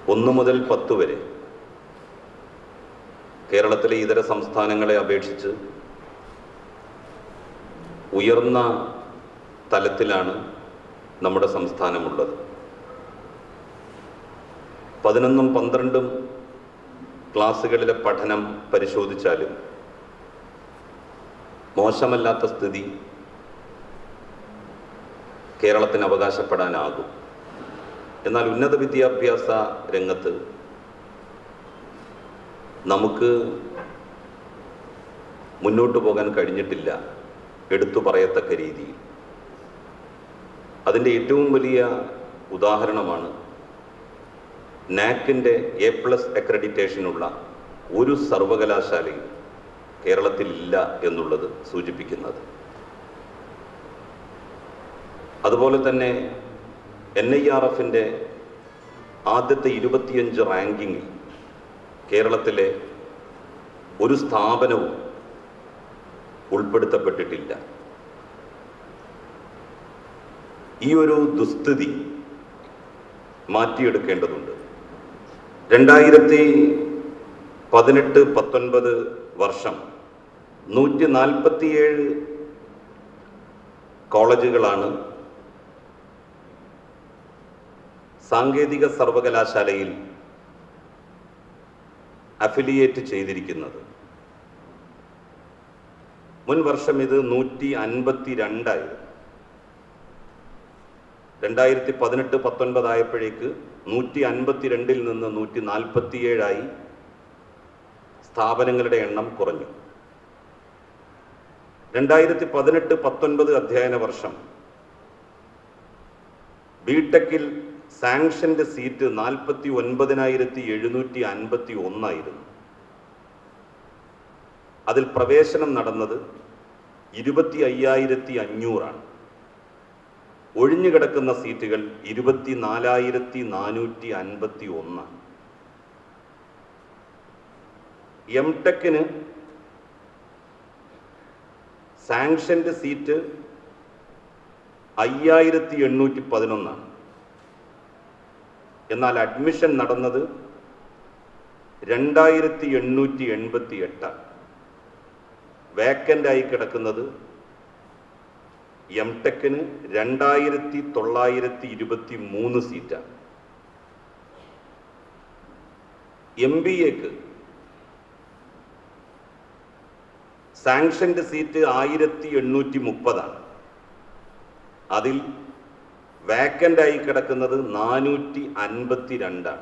ഒന്ന് മുതൽ പത്ത് വരെ കേരളത്തിലെ ഇതര സംസ്ഥാനങ്ങളെ അപേക്ഷിച്ച് ഉയർന്ന തലത്തിലാണ് നമ്മുടെ സംസ്ഥാനമുള്ളത് പതിനൊന്നും പന്ത്രണ്ടും ക്ലാസ്സുകളിലെ പഠനം പരിശോധിച്ചാലും മോശമല്ലാത്ത സ്ഥിതി കേരളത്തിന് അവകാശപ്പെടാനാകും എന്നാൽ ഉന്നത വിദ്യാഭ്യാസ രംഗത്ത് നമുക്ക് മുന്നോട്ട് പോകാൻ കഴിഞ്ഞിട്ടില്ല എടുത്തു പറയത്തക്ക രീതിയിൽ അതിൻ്റെ ഏറ്റവും വലിയ ഉദാഹരണമാണ് നാക്കിൻ്റെ എ പ്ലസ് അക്രഡിറ്റേഷനുള്ള ഒരു സർവകലാശാലയും കേരളത്തിലില്ല എന്നുള്ളത് സൂചിപ്പിക്കുന്നത് അതുപോലെ തന്നെ എൻ ഐ ആർ എഫിൻ്റെ ആദ്യത്തെ ഇരുപത്തിയഞ്ച് റാങ്കിങ്ങിൽ കേരളത്തിലെ ഒരു സ്ഥാപനവും ഉൾപ്പെടുത്തപ്പെട്ടിട്ടില്ല ഈ ഒരു ദുസ്ഥിതി മാറ്റിയെടുക്കേണ്ടതുണ്ട് രണ്ടായിരത്തി പതിനെട്ട് പത്തൊൻപത് വർഷം നൂറ്റി നാൽപ്പത്തിയേഴ് കോളേജുകളാണ് സാങ്കേതിക സർവകലാശാലയിൽ അഫിലിയേറ്റ് ചെയ്തിരിക്കുന്നത് മുൻ വർഷം ഇത് നൂറ്റി അൻപത്തി രണ്ടായിരുന്നു രണ്ടായിരത്തി പതിനെട്ട് പത്തൊൻപത് ആയപ്പോഴേക്ക് നൂറ്റി അൻപത്തിരണ്ടിൽ നിന്ന് നൂറ്റി നാൽപ്പത്തിയേഴായി സ്ഥാപനങ്ങളുടെ എണ്ണം കുറഞ്ഞു രണ്ടായിരത്തി പതിനെട്ട് പത്തൊൻപത് അധ്യയന വർഷം ബിടെക്കിൽ സാങ്ഷന്റെ സീറ്റ് നാൽപ്പത്തി ഒൻപതിനായിരത്തി എഴുന്നൂറ്റി അൻപത്തി ഒന്നായിരുന്നു അതിൽ പ്രവേശനം നടന്നത് ഇരുപത്തി അയ്യായിരത്തി അഞ്ഞൂറാണ് ഒഴിഞ്ഞുകിടക്കുന്ന സീറ്റുകൾ ഇരുപത്തി നാലായിരത്തി നാനൂറ്റി അൻപത്തി ഒന്നാണ് എം ടെക്കിന് സാങ്ഷന്റെ സീറ്റ് അയ്യായിരത്തി എണ്ണൂറ്റി പതിനൊന്നാണ് എന്നാൽ അഡ്മിഷൻ നടന്നത് രണ്ടായിരത്തി എണ്ണൂറ്റി എൺപത്തി എട്ടാണ് വേക്കൻ്റ് ആയി കിടക്കുന്നത് എം ടെക്കിന് രണ്ടായിരത്തി തൊള്ളായിരത്തി ഇരുപത്തി മൂന്ന് സീറ്റാണ് എം ബി എക്ക് സാങ്ഷന്റെ സീറ്റ് ആയിരത്തി എണ്ണൂറ്റി മുപ്പതാണ് അതിൽ വാക്കൻ്റ് ആയി കിടക്കുന്നത് നാനൂറ്റി അൻപത്തി രണ്ടാണ്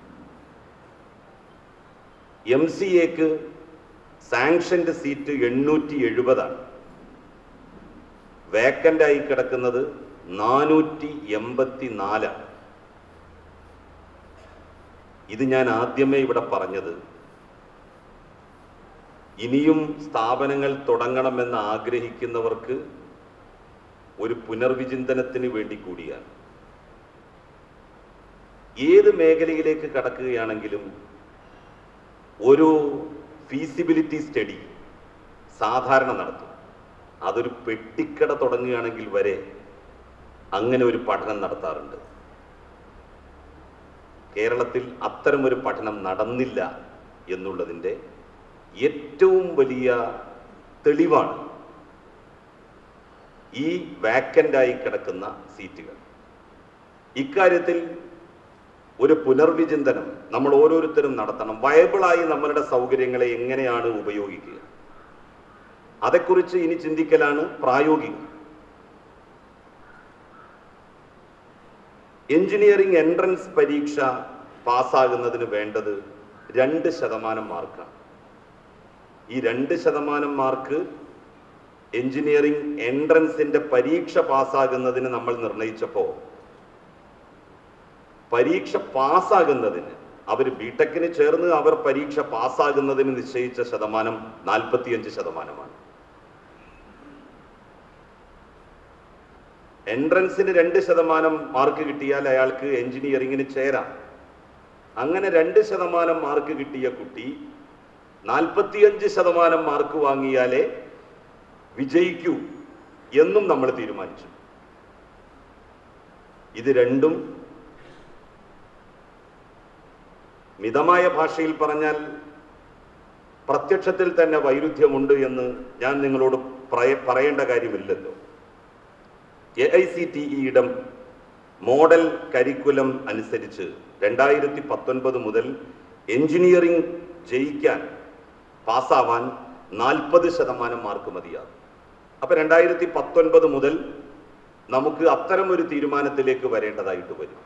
എം സി എക്ക് സാങ്ഷന്റെ സീറ്റ് എണ്ണൂറ്റി എഴുപതാണ് വേക്കൻ്റ് ആയി കിടക്കുന്നത് നാനൂറ്റി എൺപത്തി നാലാണ് ഇത് ഞാൻ ആദ്യമേ ഇവിടെ പറഞ്ഞത് ഇനിയും സ്ഥാപനങ്ങൾ തുടങ്ങണമെന്ന് ആഗ്രഹിക്കുന്നവർക്ക് ഒരു പുനർവിചിന്തനത്തിന് വേണ്ടി കൂടിയാണ് ഏത് മേഖലയിലേക്ക് കടക്കുകയാണെങ്കിലും ഒരു ഫീസിബിലിറ്റി സ്റ്റഡി സാധാരണ നടത്തും അതൊരു പെട്ടിക്കട തുടങ്ങുകയാണെങ്കിൽ വരെ അങ്ങനെ ഒരു പഠനം നടത്താറുണ്ട് കേരളത്തിൽ അത്തരമൊരു പഠനം നടന്നില്ല എന്നുള്ളതിൻ്റെ ഏറ്റവും വലിയ തെളിവാണ് ഈ വാക്കൻ്റായി കിടക്കുന്ന സീറ്റുകൾ ഇക്കാര്യത്തിൽ ഒരു പുനർവിചിന്തനം നമ്മൾ ഓരോരുത്തരും നടത്തണം വയബിളായി നമ്മളുടെ സൗകര്യങ്ങളെ എങ്ങനെയാണ് ഉപയോഗിക്കുക അതേക്കുറിച്ച് ഇനി ചിന്തിക്കലാണ് പ്രായോഗികം എഞ്ചിനീയറിംഗ് എൻട്രൻസ് പരീക്ഷ പാസ്സാകുന്നതിന് വേണ്ടത് രണ്ട് ശതമാനം മാർക്കാണ് ഈ രണ്ട് ശതമാനം മാർക്ക് എഞ്ചിനീയറിംഗ് എൻട്രൻസിന്റെ പരീക്ഷ പാസ്സാകുന്നതിന് നമ്മൾ നിർണയിച്ചപ്പോൾ പരീക്ഷ പാസ്സാകുന്നതിന് അവർ ബിടെക്കിന് ചേർന്ന് അവർ പരീക്ഷ പാസ്സാകുന്നതിന് നിശ്ചയിച്ച ശതമാനം നാൽപ്പത്തിയഞ്ച് ശതമാനമാണ് എൻട്രൻസിന് രണ്ട് ശതമാനം മാർക്ക് കിട്ടിയാൽ അയാൾക്ക് എഞ്ചിനീയറിംഗിന് ചേരാം അങ്ങനെ രണ്ട് ശതമാനം മാർക്ക് കിട്ടിയ കുട്ടി നാൽപ്പത്തിയഞ്ച് ശതമാനം മാർക്ക് വാങ്ങിയാലേ വിജയിക്കൂ എന്നും നമ്മൾ തീരുമാനിച്ചു ഇത് രണ്ടും മിതമായ ഭാഷയിൽ പറഞ്ഞാൽ പ്രത്യക്ഷത്തിൽ തന്നെ വൈരുദ്ധ്യമുണ്ട് എന്ന് ഞാൻ നിങ്ങളോട് പറയ- പറയേണ്ട കാര്യമില്ലല്ലോ എ ഐ സി ടി ഇയുടെ മോഡൽ കരിക്കുലം അനുസരിച്ച് രണ്ടായിരത്തി പത്തൊൻപത് മുതൽ എഞ്ചിനീയറിംഗ് ജയിക്കാൻ പാസ്സാവാൻ നാൽപ്പത് ശതമാനം മാർക്ക് മതിയാകും അപ്പൊ രണ്ടായിരത്തി പത്തൊൻപത് മുതൽ നമുക്ക് അത്തരം ഒരു തീരുമാനത്തിലേക്ക് വരേണ്ടതായിട്ട് വരും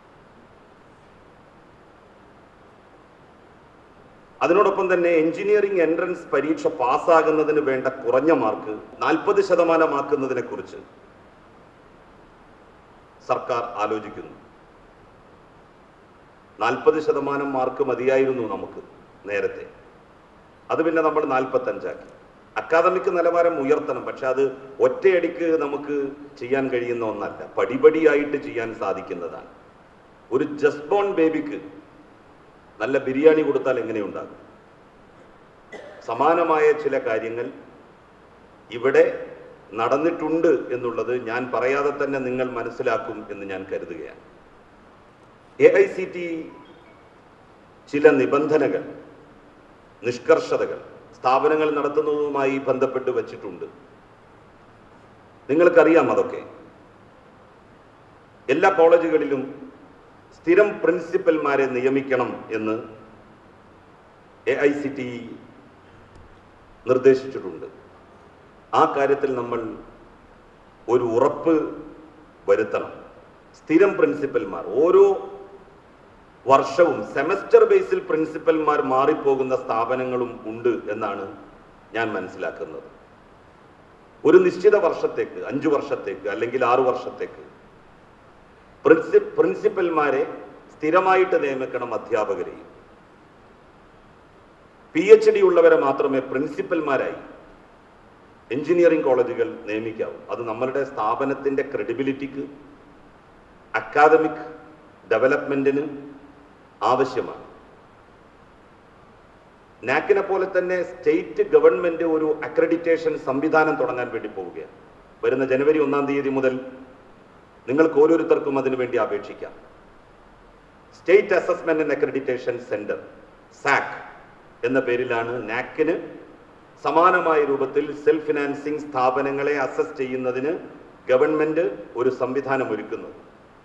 അതിനോടൊപ്പം തന്നെ എഞ്ചിനീയറിംഗ് എൻട്രൻസ് പരീക്ഷ പാസ്സാകുന്നതിന് വേണ്ട കുറഞ്ഞ മാർക്ക് നാൽപ്പത് ശതമാനമാക്കുന്നതിനെ കുറിച്ച് സർക്കാർ ആലോചിക്കുന്നു നാൽപ്പത് ശതമാനം മാർക്ക് മതിയായിരുന്നു നമുക്ക് നേരത്തെ അത് പിന്നെ നമ്മൾ നാൽപ്പത്തഞ്ചാക്കി അക്കാദമിക് നിലവാരം ഉയർത്തണം പക്ഷെ അത് ഒറ്റയടിക്ക് നമുക്ക് ചെയ്യാൻ കഴിയുന്ന ഒന്നല്ല പടിപടിയായിട്ട് ചെയ്യാൻ സാധിക്കുന്നതാണ് ഒരു ജസ്റ്റ് ബോൺ ബേബിക്ക് നല്ല ബിരിയാണി കൊടുത്താൽ എങ്ങനെയുണ്ടാകും സമാനമായ ചില കാര്യങ്ങൾ ഇവിടെ നടന്നിട്ടുണ്ട് എന്നുള്ളത് ഞാൻ പറയാതെ തന്നെ നിങ്ങൾ മനസ്സിലാക്കും എന്ന് ഞാൻ കരുതുകയാണ് എ ഐ സി ടി ചില നിബന്ധനകൾ നിഷ്കർഷതകൾ സ്ഥാപനങ്ങൾ നടത്തുന്നതുമായി ബന്ധപ്പെട്ട് വച്ചിട്ടുണ്ട് നിങ്ങൾക്കറിയാം അതൊക്കെ എല്ലാ കോളേജുകളിലും സ്ഥിരം പ്രിൻസിപ്പൽമാരെ നിയമിക്കണം എന്ന് എ ഐ സി ടി നിർദ്ദേശിച്ചിട്ടുണ്ട് ആ കാര്യത്തിൽ നമ്മൾ ഒരു ഉറപ്പ് വരുത്തണം സ്ഥിരം പ്രിൻസിപ്പൽമാർ ഓരോ വർഷവും സെമസ്റ്റർ ബേസിൽ പ്രിൻസിപ്പൽമാർ മാറിപ്പോകുന്ന സ്ഥാപനങ്ങളും ഉണ്ട് എന്നാണ് ഞാൻ മനസ്സിലാക്കുന്നത് ഒരു നിശ്ചിത വർഷത്തേക്ക് അഞ്ചു വർഷത്തേക്ക് അല്ലെങ്കിൽ ആറു വർഷത്തേക്ക് പ്രിൻസി പ്രിൻസിപ്പൽമാരെ സ്ഥിരമായിട്ട് നിയമിക്കണം അധ്യാപകരെയും പി എച്ച് ഡി ഉള്ളവരെ മാത്രമേ പ്രിൻസിപ്പൽമാരായി എഞ്ചിനീയറിംഗ് കോളേജുകൾ നിയമിക്കാവൂ അത് നമ്മളുടെ സ്ഥാപനത്തിന്റെ ക്രെഡിബിലിറ്റിക്ക് അക്കാദമിക് ഡെവലപ്മെന്റിന് ആവശ്യമാണ് നാക്കിനെ പോലെ തന്നെ സ്റ്റേറ്റ് ഗവൺമെന്റ് ഒരു അക്രഡിറ്റേഷൻ സംവിധാനം തുടങ്ങാൻ വേണ്ടി പോവുകയാണ് വരുന്ന ജനുവരി ഒന്നാം തീയതി മുതൽ നിങ്ങൾക്ക് ഓരോരുത്തർക്കും അതിനു വേണ്ടി അപേക്ഷിക്കാം state assessment and accreditation centre SAAC എന്ന പേരിലാണ് നാക്കിന് സമാനമായ രൂപത്തിൽ സെൽഫ് ഫിനാൻസിംഗ് സ്ഥാപനങ്ങളെ അസസ് ചെയ്യുന്നതിന് ഗവൺമെന്റ് ഒരു സംവിധാനം ഒരുക്കുന്നത്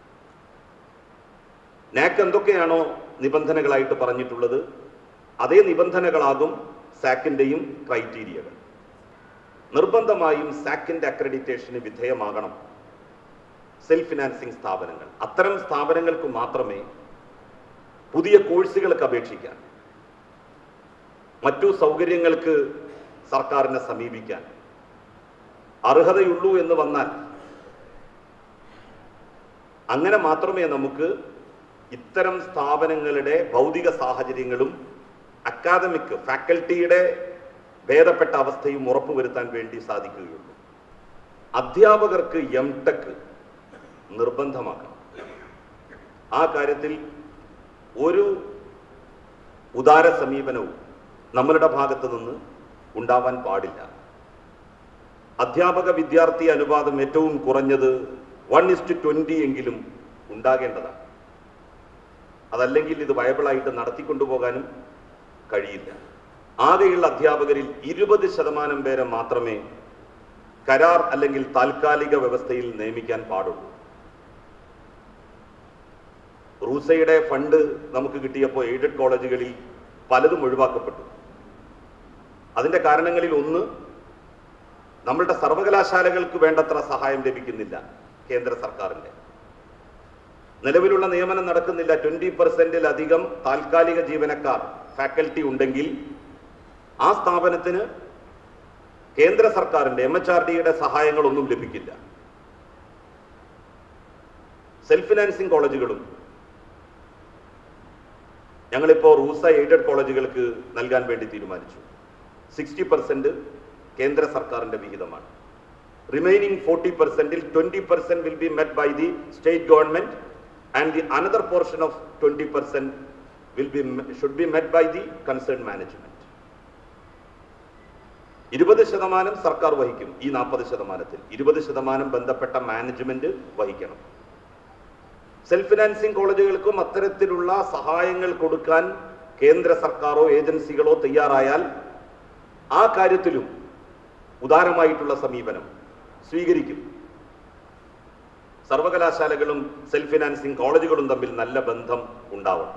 നാക്ക് എന്തൊക്കെയാണോ നിബന്ധനകളായിട്ട് പറഞ്ഞിട്ടുള്ളത് അതേ നിബന്ധനകളാകും സാക്കിന്റെയും ക്രൈറ്റീരിയകൾ നിർബന്ധമായും സാക്കിന്റെ അക്രഡിറ്റേഷന് വിധേയമാകണം സെൽഫ് ഫിനാൻസിംഗ് സ്ഥാപനങ്ങൾ അത്തരം സ്ഥാപനങ്ങൾക്ക് മാത്രമേ പുതിയ കോഴ്സുകൾക്ക് അപേക്ഷിക്കാൻ മറ്റു സൗകര്യങ്ങൾക്ക് സർക്കാരിനെ സമീപിക്കാൻ അർഹതയുള്ളൂ എന്ന് വന്നാൽ അങ്ങനെ മാത്രമേ നമുക്ക് ഇത്തരം സ്ഥാപനങ്ങളുടെ ഭൗതിക സാഹചര്യങ്ങളും അക്കാദമിക് ഫാക്കൽറ്റിയുടെ ഭേദപ്പെട്ട അവസ്ഥയും ഉറപ്പുവരുത്താൻ വേണ്ടി സാധിക്കുകയുള്ളൂ അധ്യാപകർക്ക് എം ടെക് നിർബന്ധമാക്കണം ആ കാര്യത്തിൽ ഒരു ഉദാര സമീപനവും നമ്മളുടെ ഭാഗത്ത് നിന്ന് ഉണ്ടാവാൻ പാടില്ല അധ്യാപക വിദ്യാർത്ഥി അനുപാതം ഏറ്റവും കുറഞ്ഞത് വൺ ഇസ്റ്റു ട്വന്റി എങ്കിലും ഉണ്ടാകേണ്ടതാണ് അതല്ലെങ്കിൽ ഇത് വയബിളായിട്ട് നടത്തിക്കൊണ്ടുപോകാനും കഴിയില്ല ആകെയുള്ള അധ്യാപകരിൽ ഇരുപത് ശതമാനം പേരെ മാത്രമേ കരാർ അല്ലെങ്കിൽ താൽക്കാലിക വ്യവസ്ഥയിൽ നിയമിക്കാൻ പാടുള്ളൂ റൂസയുടെ ഫണ്ട് നമുക്ക് കിട്ടിയപ്പോൾ എയ്ഡഡ് കോളേജുകളിൽ പലതും ഒഴിവാക്കപ്പെട്ടു അതിന്റെ കാരണങ്ങളിൽ ഒന്ന് നമ്മളുടെ സർവകലാശാലകൾക്ക് വേണ്ടത്ര സഹായം ലഭിക്കുന്നില്ല കേന്ദ്ര സർക്കാരിന്റെ നിലവിലുള്ള നിയമനം നടക്കുന്നില്ല ട്വന്റി പെർസെന്റിലധികം താൽക്കാലിക ജീവനക്കാർ ഫാക്കൽറ്റി ഉണ്ടെങ്കിൽ ആ സ്ഥാപനത്തിന് കേന്ദ്ര സർക്കാരിന്റെ എം എച്ച് ആർ ഡിയുടെ സഹായങ്ങളൊന്നും ലഭിക്കില്ല സെൽഫ് ഫിനാൻസിംഗ് കോളേജുകളും ഞങ്ങളിപ്പോൾ റൂസ എയ്ഡഡ് കോളേജുകൾക്ക് നൽകാൻ വേണ്ടി തീരുമാനിച്ചു സിക്സ്റ്റി പെർസെന്റ് കേന്ദ്ര സർക്കാരിന്റെ വിഹിതമാണ് റിമൈനിങ് ഫോർട്ടി പെർസെന്റിൽ twenty percent will be met by the state government and the another portion of twenty percent will be should be met by the concern management ഇരുപത് ശതമാനം സർക്കാർ വഹിക്കും ഈ നാൽപ്പത് ശതമാനത്തിൽ ഇരുപത് ശതമാനം ബന്ധപ്പെട്ട മാനേജ്മെന്റ് വഹിക്കണം സെൽഫ് ഫിനാൻസിങ് കോളേജുകൾക്കും അത്തരത്തിലുള്ള സഹായങ്ങൾ കൊടുക്കാൻ കേന്ദ്ര സർക്കാരോ ഏജൻസികളോ തയ്യാറായാൽ ആ കാര്യത്തിലും ഉദാരമായിട്ടുള്ള സമീപനം സ്വീകരിക്കും സർവകലാശാലകളും സെൽഫ് ഫിനാൻസിങ് കോളേജുകളും തമ്മിൽ നല്ല ബന്ധം ഉണ്ടാവണം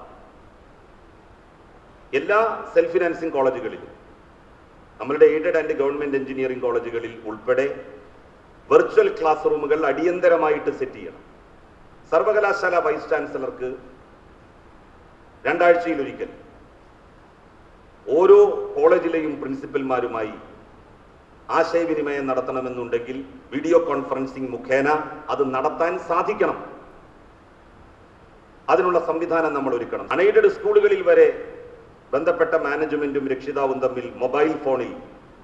എല്ലാ സെൽഫ് ഫിനാൻസിങ് കോളേജുകളിലും നമ്മളുടെ എയ്ഡഡ് ആൻഡ് ഗവൺമെന്റ് എഞ്ചിനീയറിംഗ് കോളേജുകളിൽ ഉൾപ്പെടെ വെർച്വൽ ക്ലാസ് റൂമുകൾ അടിയന്തരമായിട്ട് സെറ്റ് ചെയ്യണം സർവകലാശാല വൈസ് ചാൻസലർക്ക് രണ്ടാഴ്ചയിൽ ഒരിക്കൽ ഓരോ കോളേജിലെയും പ്രിൻസിപ്പൽമാരുമായി ആശയവിനിമയം നടത്തണമെന്നുണ്ടെങ്കിൽ വീഡിയോ കോൺഫറൻസിംഗ് മുഖേന അത് നടത്താൻ സാധിക്കണം അതിനുള്ള സംവിധാനം നമ്മൾ ഒരുക്കണം അൺഎയ്ഡഡ് സ്കൂളുകളിൽ വരെ ബന്ധപ്പെട്ട മാനേജ്മെന്റും രക്ഷിതാവും തമ്മിൽ മൊബൈൽ ഫോണിൽ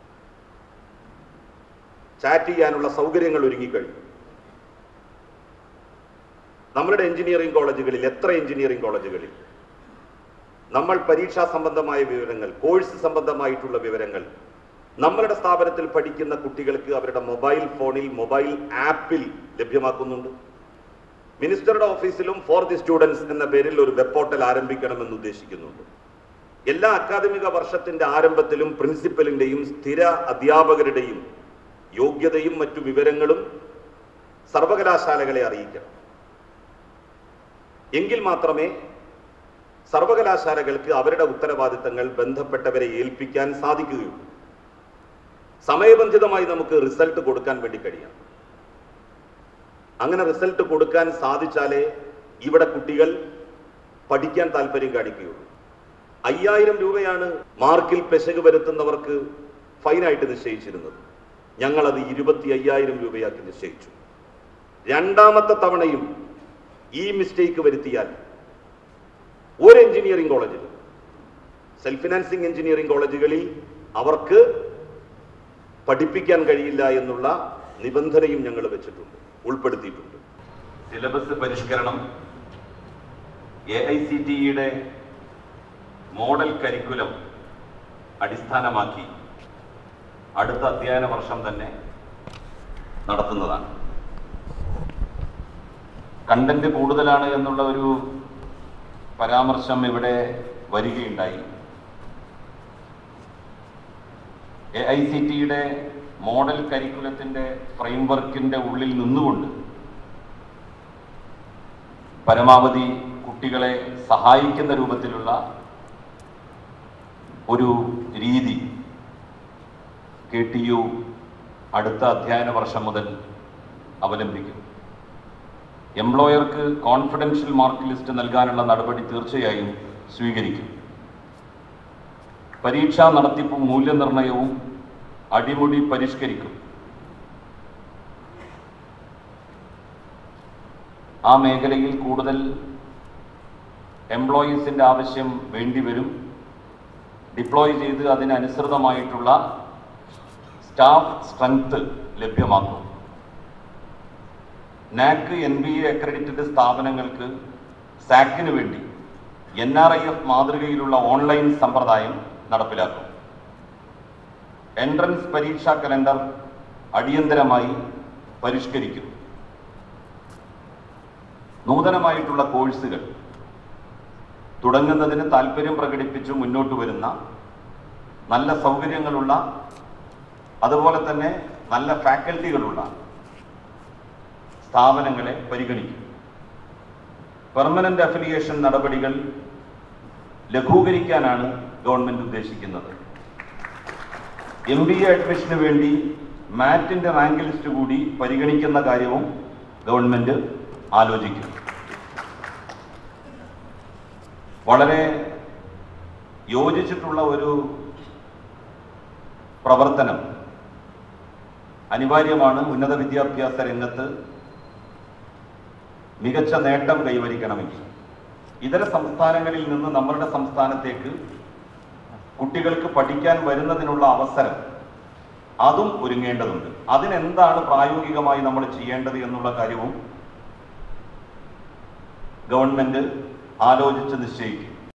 ചാറ്റ് ചെയ്യാനുള്ള സൗകര്യങ്ങൾ ഒരുങ്ങിക്കഴിഞ്ഞു നമ്മളുടെ എഞ്ചിനീയറിംഗ് കോളേജുകളിൽ എത്ര എഞ്ചിനീയറിംഗ് കോളേജുകളിൽ നമ്മൾ പരീക്ഷാ സംബന്ധമായ വിവരങ്ങൾ കോഴ്സ് സംബന്ധമായിട്ടുള്ള വിവരങ്ങൾ നമ്മളുടെ സ്ഥാപനത്തിൽ പഠിക്കുന്ന കുട്ടികൾക്ക് അവരുടെ മൊബൈൽ ഫോണിൽ മൊബൈൽ ആപ്പിൽ ലഭ്യമാക്കുന്നുണ്ട് മിനിസ്റ്ററുടെ ഓഫീസിലും ഫോർ ദി സ്റ്റുഡൻസ് എന്ന പേരിൽ ഒരു വെബ് പോർട്ടൽ ആരംഭിക്കണമെന്ന് ഉദ്ദേശിക്കുന്നുണ്ട് എല്ലാ അക്കാദമിക വർഷത്തിന്റെ ആരംഭത്തിലും പ്രിൻസിപ്പലിന്റെയും സ്ഥിര അധ്യാപകരുടെയും യോഗ്യതയും മറ്റു വിവരങ്ങളും സർവകലാശാലകളെ അറിയിക്കണം എങ്കിൽ മാത്രമേ സർവകലാശാലകൾക്ക് അവരുടെ ഉത്തരവാദിത്തങ്ങൾ ബന്ധപ്പെട്ടവരെ ഏൽപ്പിക്കാൻ സാധിക്കുകയുള്ളൂ സമയബന്ധിതമായി നമുക്ക് റിസൾട്ട് കൊടുക്കാൻ വേണ്ടി കഴിയണം അങ്ങനെ റിസൾട്ട് കൊടുക്കാൻ സാധിച്ചാലേ ഇവിടെ കുട്ടികൾ പഠിക്കാൻ താല്പര്യം കാണിക്കുകയുള്ളൂ അയ്യായിരം രൂപയാണ് മാർക്കിൽ പെശക് വരുത്തുന്നവർക്ക് ഫൈനായിട്ട് നിശ്ചയിച്ചിരുന്നത് ഞങ്ങളത് ഇരുപത്തി അയ്യായിരം രൂപയാക്കി നിശ്ചയിച്ചു രണ്ടാമത്തെ തവണയും ഈ മിസ്റ്റേക്ക് വരുത്തിയാൽ ഒരു എഞ്ചിനീയറിംഗ് കോളേജിൽ സെൽഫ് ഫിനാൻസിംഗ് എഞ്ചിനീയറിംഗ് കോളേജുകളിൽ അവർക്ക് പഠിപ്പിക്കാൻ കഴിയില്ല എന്നുള്ള നിബന്ധനയും ഞങ്ങൾ വെച്ചിട്ടുണ്ട് ഉൾപ്പെടുത്തിയിട്ടുണ്ട് സിലബസ് പരിഷ്കരണം എ ഐ സി ടിയുടെ മോഡൽ കരിക്കുലം അടിസ്ഥാനമാക്കി അടുത്ത അധ്യയന വർഷം തന്നെ നടത്തുന്നതാണ് കണ്ടന്റ് കൂടുതലാണ് എന്നുള്ള ഒരു പരാമർശം ഇവിടെ വരികയുണ്ടായി എ ഐ സി ടിയുടെ മോഡൽ കരിക്കുലത്തിന്റെ ഫ്രെയിംവർക്കിന്റെ ഉള്ളിൽ നിന്നുകൊണ്ട് പരമാവധി കുട്ടികളെ സഹായിക്കുന്ന രൂപത്തിലുള്ള ഒരു രീതി കെ ടി യു അടുത്ത അധ്യയന വർഷം മുതൽ അവലംബിക്കും എംപ്ലോയർക്ക് കോൺഫിഡൻഷ്യൽ മാർക്ക് ലിസ്റ്റ് നൽകാനുള്ള നടപടി തീർച്ചയായും സ്വീകരിക്കും പരീക്ഷാ നടത്തിപ്പും മൂല്യനിർണ്ണയവും അടിമുടി പരിഷ്കരിക്കും ആ മേഖലയിൽ കൂടുതൽ എംപ്ലോയീസിന്റെ ആവശ്യം വേണ്ടിവരും ഡിപ്ലോയ് ചെയ്ത് അതിനനുസൃതമായിട്ടുള്ള സ്റ്റാഫ് സ്ട്രെങ്ത് ലഭ്യമാക്കും നാക്ക് എൻ ബി എ അക്രഡിറ്റഡ് സ്ഥാപനങ്ങൾക്ക് സാക്കിന് വേണ്ടി എൻ ആർ ഐ എഫ് മാതൃകയിലുള്ള ഓൺലൈൻ സമ്പ്രദായം നടപ്പിലാക്കും എൻട്രൻസ് പരീക്ഷാ കലണ്ടർ അടിയന്തരമായി പരിഷ്കരിക്കും നൂതനമായിട്ടുള്ള കോഴ്സുകൾ തുടങ്ങുന്നതിന് താല്പര്യം പ്രകടിപ്പിച്ച് മുന്നോട്ട് വരുന്ന നല്ല സൗകര്യങ്ങളുള്ള അതുപോലെ തന്നെ നല്ല ഫാക്കൽറ്റികളുള്ള സ്ഥാപനങ്ങളെ പരിഗണിക്കും പെർമനന്റ് അഫിലിയേഷൻ നടപടികൾ ലഘൂകരിക്കാനാണ് ഗവൺമെന്റ് ഉദ്ദേശിക്കുന്നത് എം ബി എ അഡ്മിഷന് വേണ്ടി മാറ്റിന്റെ റാങ്ക് ലിസ്റ്റ് കൂടി പരിഗണിക്കുന്ന കാര്യവും ഗവൺമെന്റ് ആലോചിക്കും വളരെ യോജിച്ചിട്ടുള്ള ഒരു പ്രവർത്തനം അനിവാര്യമാണ് ഉന്നത വിദ്യാഭ്യാസ രംഗത്ത് മികച്ച നേട്ടം കൈവരിക്കണമെങ്കിൽ ഇതര സംസ്ഥാനങ്ങളിൽ നിന്ന് നമ്മളുടെ സംസ്ഥാനത്തേക്ക് കുട്ടികൾക്ക് പഠിക്കാൻ വരുന്നതിനുള്ള അവസരം അതും ഒരുങ്ങേണ്ടതുണ്ട് അതിനെന്താണ് പ്രായോഗികമായി നമ്മൾ ചെയ്യേണ്ടത് എന്നുള്ള കാര്യവും ഗവൺമെന്റ് ആലോചിച്ച് നിശ്ചയിക്കും